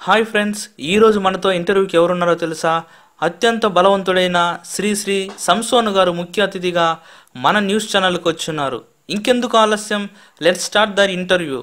hi friends ఈరోజు మనతో ఇంటర్వ్యూకి ఎవరున్నారో తెలుసా అత్యంత బలవంతుడైన శ్రీ శ్రీ సంసోన్ గారు ముఖ్య అతిథిగా మన న్యూస్ ఛానల్కి వచ్చున్నారు ఇంకెందుకు ఆలస్యం లెట్ స్టార్ట్ దర్ ఇంటర్వ్యూ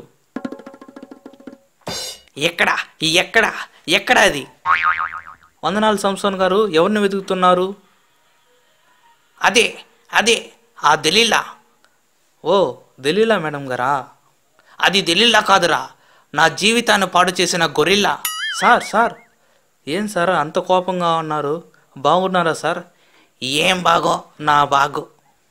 ఎక్కడ ఎక్కడ ఎక్కడ అది వందనాలు సంసోన్ గారు ఎవరిని వెతుకుతున్నారు అదే అదే ఆ దలీలా ఓ దలీలా మేడం గారా అది దలీలా కాదురా నా జీవితాన్ని పాడు చేసిన గొరిల్లా సార్ సార్ ఏం సార్ అంత కోపంగా ఉన్నారు బాగున్నారా సార్ ఏం బాగో నా బాగు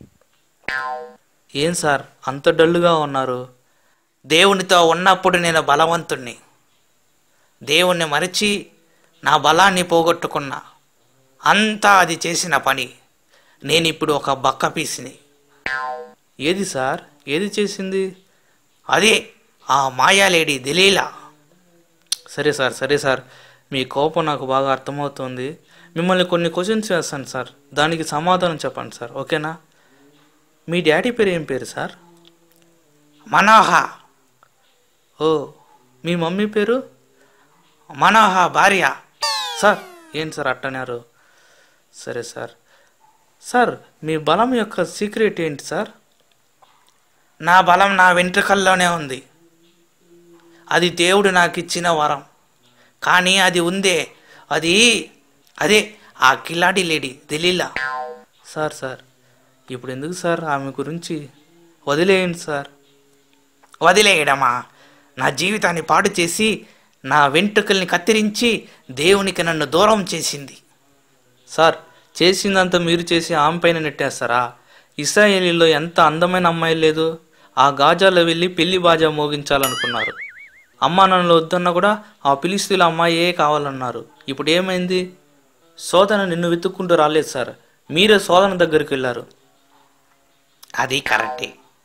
ఏం సార్ అంత డల్లుగా ఉన్నారు దేవునితో ఉన్నప్పుడు నేను బలవంతుణ్ణి దేవుణ్ణి మరిచి నా బలాన్ని పోగొట్టుకున్నా అంతా అది చేసిన పని నేను ఇప్పుడు ఒక బక్క పీసిని ఏది సార్ ఏది చేసింది అదే ఆ మాయాలేడి దలీలా సరే సార్ సరే సార్ మీ కోపం నాకు బాగా అర్థమవుతుంది మిమ్మల్ని కొన్ని క్వశ్చన్స్ వేస్తాను సార్ దానికి సమాధానం చెప్పండి సార్ ఓకేనా మీ డాడీ పేరు ఏం పేరు సార్ మనోహ ఓ మీ మమ్మీ పేరు మనోహ భార్య సార్ ఏం సార్ అట్టన్నారు సరే సార్ సార్ మీ బలం యొక్క సీక్రెట్ ఏంటి సార్ నా బలం నా వెంట్రుకల్లోనే ఉంది అది దేవుడు నాకు ఇచ్చిన వరం కానీ అది ఉందే అది అదే ఆ కిలాడి లేడీ దలీలా సార్ సార్ ఇప్పుడు ఎందుకు సార్ ఆమె గురించి వదిలేయండి సార్ వదిలేయడమా నా జీవితాన్ని పాడు చేసి నా వెంట్రుకల్ని కత్తిరించి దేవునికి నన్ను దూరం చేసింది సార్ చేసిందంతా మీరు చేసి ఆమె పైన నెట్టేస్తారా ఇస్రాయేలీలో ఎంత అందమైన అమ్మాయి లేదు ఆ గాజాలో వెళ్ళి పెళ్లి బాజా మోగించాలనుకున్నారు అమ్మా నన్ను వద్దన్నా కూడా ఆ పిలిస్తీల అమ్మాయే కావాలన్నారు ఇప్పుడు ఏమైంది శోధన నిన్ను వెతుక్కుంటూ రాలేదు సార్ మీరే శోధన దగ్గరికి వెళ్ళారు అది కరెక్టే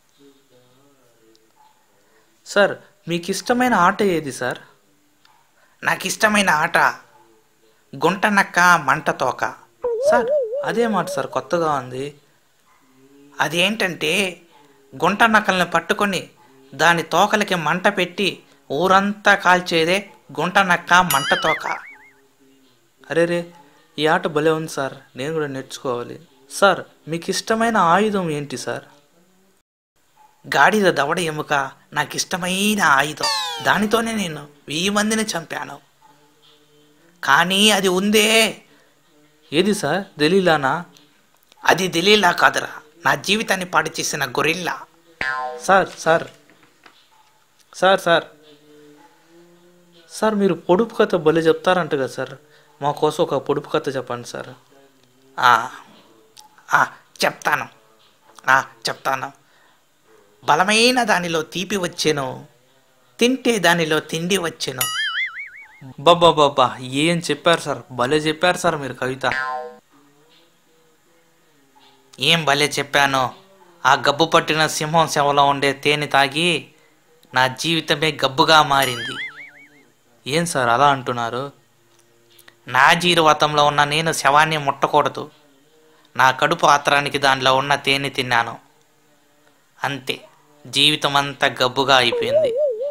సార్ మీకు ఇష్టమైన ఆట ఏది సార్ నాకు ఇష్టమైన ఆట గుంటనక్క మంట తోక సార్ అదే మాట సార్ కొత్తగా ఉంది అదేంటంటే గుంట నక్కల్ని పట్టుకొని దాని తోకలకి మంట పెట్టి ఊరంతా కాల్చేదే గుంట నక్క మంట తోక అరే రే ఈ ఆట భలే ఉంది సార్ నేను కూడా నేర్చుకోవాలి సార్ మీకు ఇష్టమైన ఆయుధం ఏంటి సార్ గాడిద దవడ ఎముక నాకు ఇష్టమైన ఆయుధం దానితోనే నేను వెయ్యి మందిని చంపాను కానీ అది ఉందే ఏది సార్ దలీలానా అది దలీలా కాదురా నా జీవితాన్ని పాడు చేసిన gorilla sir sir sir sir sir మీరు పొడుపు కథ భలే చెప్తారంట కదా సార్ మా కోసం ఒక పొడుపు కథ చెప్పండి సార్ ఆ, ఆ, చెప్తాను ఆ, చెప్తాను బలమైన దానిలో తీపి వచ్చెను తింటే దానిలో తిండి వచ్చెను బాబా బాబా ఏం చెప్పారు సార్ భలే చెప్పారు సార్ మీరు కవిత ఏం భలే చెప్పాను ఆ గబ్బు పట్టిన సింహం శవలో ఉండే తేనె తాగి నా జీవితమే గబ్బుగా మారింది ఏం సార్ అలా అంటున్నారు నా జీర్వతంలో ఉన్న నేను శవాన్ని ముట్టకూడదు నా కడుపు ఆత్రానికి దానిలో ఉన్న తేనె తిన్నాను అంతే జీవితం అంతా గబ్బుగా అయిపోయింది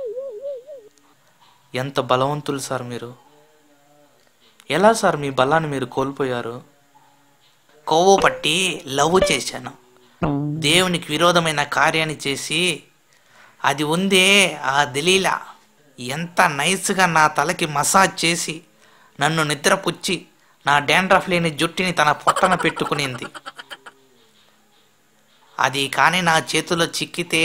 ఎంత బలవంతులు సార్ మీరు ఎలా సార్ మీ బలాన్ని మీరు కోల్పోయారు కొవ్వు పట్టి లవ్ చేశాను దేవునికి విరోధమైన కార్యాన్ని చేసి అది ఉందే ఆ దలీలా ఎంత నైస్గా నా తలకి మసాజ్ చేసి నన్ను నిద్రపుచ్చి నా డాండ్రఫ్ లేని జుట్టుని తన పొట్టన పెట్టుకునింది అది కానీ నా చేతిలో చిక్కితే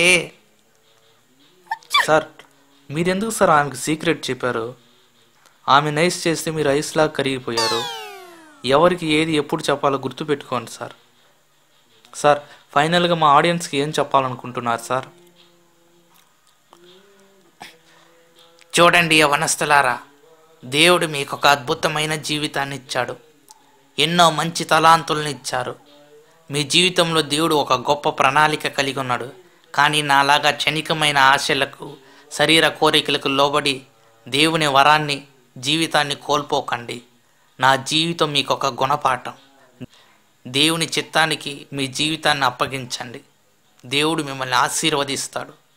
సార్ మీరెందుకు సార్ ఆమెకు సీక్రెట్ చెప్పారు ఆమె నైస్ చేస్తే మీరు ఐస్లాగా కరిగిపోయారు ఎవరికి ఏది ఎప్పుడు చెప్పాలో గుర్తుపెట్టుకోండి సార్ సార్ ఫైనల్గా మా ఆడియన్స్కి ఏం చెప్పాలనుకుంటున్నారు సార్ చూడండి యవనస్తులారా దేవుడు మీకు ఒక అద్భుతమైన జీవితాన్ని ఇచ్చాడు ఎన్నో మంచి తలాంతులను ఇచ్చారు మీ జీవితంలో దేవుడు ఒక గొప్ప ప్రణాళిక కలిగి ఉన్నాడు కానీ నాలాగా క్షణికమైన ఆశలకు శరీర కోరికలకు లోబడి దేవుని వరాన్ని జీవితాన్ని కోల్పోకండి నా జీవితం మీకు ఒక గుణపాఠం దేవుని చిత్తానికి మీ జీవితాన్ని అప్పగించండి దేవుడు మిమ్మల్ని ఆశీర్వదిస్తాడు